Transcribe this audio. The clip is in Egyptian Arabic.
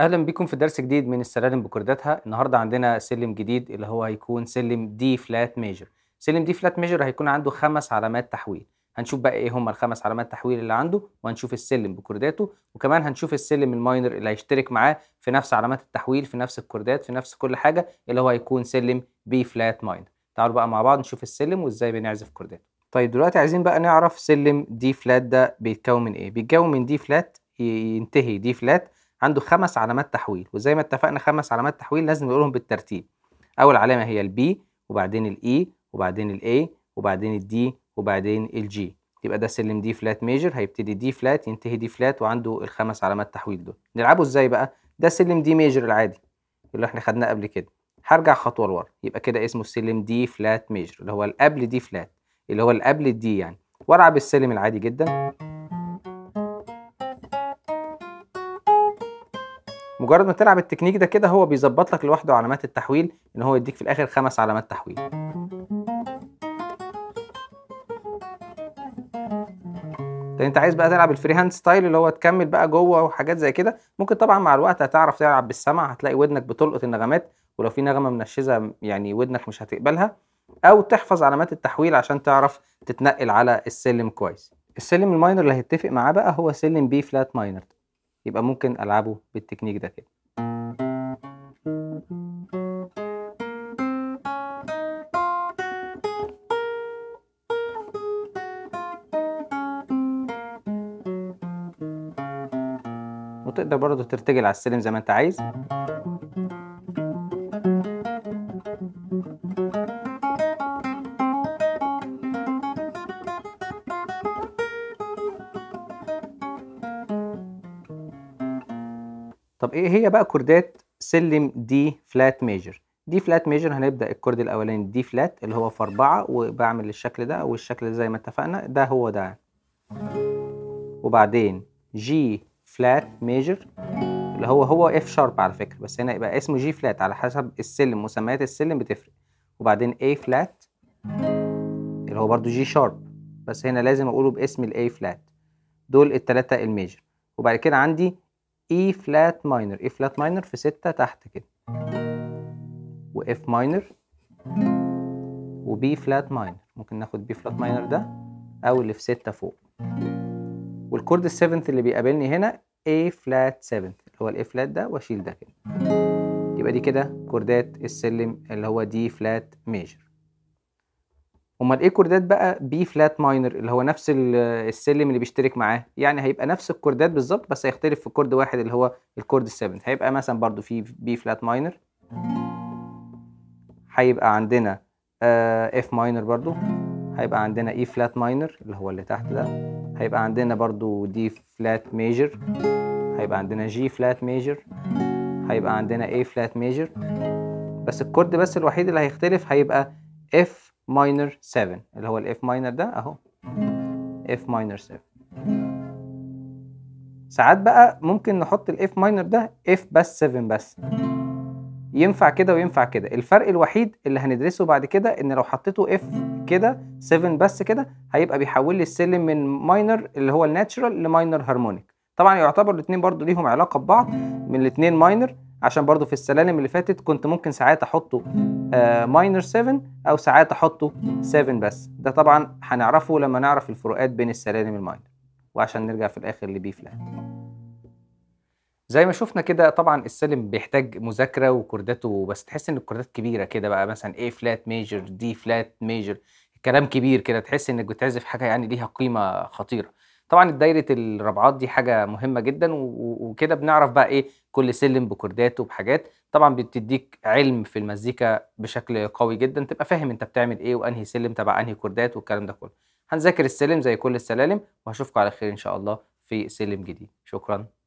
اهلا بيكم في درس جديد من السلالم بكورداتها النهارده عندنا سلم جديد اللي هو هيكون سلم دي فلات ميجر سلم دي فلات ميجر هيكون عنده خمس علامات تحويل هنشوف بقى ايه هم الخمس علامات تحويل اللي عنده وهنشوف السلم بكورداته وكمان هنشوف السلم الماينر اللي هيشترك معاه في نفس علامات التحويل في نفس الكوردات في نفس كل حاجه اللي هو هيكون سلم بي فلات ماينر تعالوا بقى مع بعض نشوف السلم وازاي بنعزف كوردات طيب دلوقتي عايزين بقى نعرف سلم دي فلات ده بيتكون من ايه بيتكون من دي فلات ينتهي دي فلات عنده خمس علامات تحويل وزي ما اتفقنا خمس علامات تحويل لازم نقولهم بالترتيب اول علامه هي البي وبعدين الاي وبعدين الاي وبعدين الدي وبعدين الجي يبقى ده سلم دي فلات ميجر هيبتدي دي فلات ينتهي دي فلات وعنده الخمس علامات تحويل دول نلعبه ازاي بقى ده سلم دي ميجر العادي اللي احنا خدناه قبل كده هرجع خطوه لورا يبقى كده اسمه سلم دي فلات ميجر اللي هو القبل دي فلات اللي هو القبل الدي يعني والعب السلم العادي جدا مجرد ما تلعب التكنيك ده كده هو بيظبط لك لوحده علامات التحويل ان هو يديك في الاخر خمس علامات تحويل طيب انت عايز بقى تلعب الفري هاند ستايل اللي هو تكمل بقى جوه وحاجات زي كده ممكن طبعا مع الوقت هتعرف تلعب بالسمع هتلاقي ودنك بتلقط النغمات ولو في نغمه منشزه يعني ودنك مش هتقبلها او تحفظ علامات التحويل عشان تعرف تتنقل على السلم كويس السلم الماينر اللي هيتفق معاه بقى هو سلم بي فلات ماينر يبقى ممكن العبه بالتكنيك ده كده وتقدر برضه ترتجل على السلم زي ما انت عايز طب ايه هي بقى كوردات سلم دي فلات ميجر دي فلات ميجر هنبدا الكورد الاولاني دي فلات اللي هو في أربعة وبعمل الشكل ده والشكل ده زي ما اتفقنا ده هو ده وبعدين جي فلات ميجر اللي هو هو اف شارب على فكره بس هنا يبقى اسمه جي فلات على حسب السلم مسميات السلم بتفرق وبعدين A فلات اللي هو برضو جي شارب بس هنا لازم اقوله باسم الاي فلات دول التلاتة الميجر وبعد كده عندي E فلات ماينر E فلات ماينر في ستة تحت كده و F ماينر و B فلات ماينر ممكن ناخد B فلات ماينر ده أو اللي في ستة فوق والكورد السيفنث اللي بيقابلني هنا A فلات سيفنث اللي هو ال A فلات ده وأشيل ده كده يبقى دي كده كوردات السلم اللي هو D فلات ميجر امال ايه كوردات بقى بي فلات ماينر اللي هو نفس السلم اللي بيشترك معاه يعني هيبقى نفس الكوردات بالظبط بس هيختلف في كورد واحد اللي هو الكورد السفن هيبقى مثلا برضو في بي فلات ماينر هيبقى عندنا اف ماينر برضو هيبقى عندنا اي فلات ماينر اللي هو اللي تحت ده هيبقى عندنا برضو دي فلات ميجر هيبقى عندنا جي فلات ميجر هيبقى عندنا اي فلات ميجر بس الكورد بس الوحيد اللي هيختلف هيبقى اف ماينر 7 اللي هو الاف ماينر ده اهو اف ماينر 7 ساعات بقى ممكن نحط الاف ماينر ده اف بس 7 بس ينفع كده وينفع كده الفرق الوحيد اللي هندرسه بعد كده ان لو حطيته اف كده 7 بس كده هيبقى بيحول لي السلم من ماينر اللي هو الناتشرال لماينر هارمونيك طبعا يعتبر الاثنين برضو ليهم علاقه ببعض من الاثنين ماينر عشان برضو في السلالم اللي فاتت كنت ممكن ساعات احطه ماينر 7 او ساعات احطه 7 بس ده طبعا هنعرفه لما نعرف الفروقات بين السلالم الماينر وعشان نرجع في الاخر لبي فلات زي ما شفنا كده طبعا السلم بيحتاج مذاكره وكورداته بس تحس ان الكوردات كبيره كده بقى مثلا A فلات ميجر دي فلات ميجر كلام كبير كده تحس انك بتعزف حاجه يعني ليها قيمه خطيره طبعا دايره الربعات دي حاجه مهمه جدا وكده بنعرف بقى ايه كل سلم بكورداته بحاجات طبعا بتديك علم في المزيكا بشكل قوي جدا تبقى فاهم انت بتعمل ايه وانهي سلم تبع انهي كوردات والكلام ده كله هنذاكر السلم زي كل السلالم وهشوفكم على خير ان شاء الله في سلم جديد شكرا